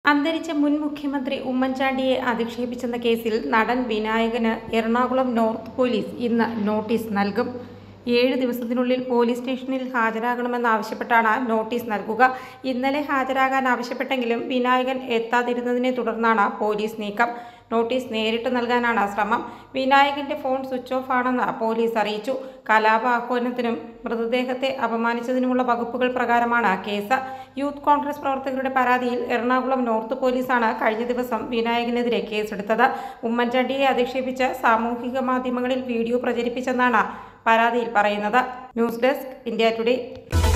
അന്തരിച്ച മുൻ മുഖ്യമന്ത്രി ഉമ്മൻചാണ്ടിയെ അധിക്ഷേപിച്ചെന്ന കേസിൽ നടൻ വിനായകന് എറണാകുളം നോർത്ത് പോലീസ് ഇന്ന് നോട്ടീസ് നൽകും ഏഴ് ദിവസത്തിനുള്ളിൽ പോലീസ് സ്റ്റേഷനിൽ ഹാജരാകണമെന്നാവശ്യപ്പെട്ടാണ് നോട്ടീസ് നൽകുക ഇന്നലെ ഹാജരാകാൻ ആവശ്യപ്പെട്ടെങ്കിലും വിനായകൻ എത്താതിരുന്നതിനെ തുടർന്നാണ് പോലീസ് നീക്കം നോട്ടീസ് നേരിട്ട് നൽകാനാണ് ശ്രമം വിനായകന്റെ ഫോൺ സ്വിച്ച് ഓഫ് ആണെന്ന് പോലീസ് അറിയിച്ചു കലാപ ആഹ്വാനത്തിനും മൃതദേഹത്തെ അപമാനിച്ചതിനുമുള്ള വകുപ്പുകൾ പ്രകാരമാണ് കേസ് യൂത്ത് കോൺഗ്രസ് പ്രവർത്തകരുടെ പരാതിയിൽ എറണാകുളം നോർത്ത് പോലീസാണ് കഴിഞ്ഞ ദിവസം വിനായകനെതിരെ കേസെടുത്തത് ഉമ്മൻചാണ്ടിയെ അധിക്ഷേപിച്ച് സാമൂഹിക മാധ്യമങ്ങളിൽ വീഡിയോ പ്രചരിപ്പിച്ചെന്നാണ് പരാതിയിൽ പറയുന്നത് ന്യൂസ് ഡെസ്ക് ഇന്ത്യ ടുഡേ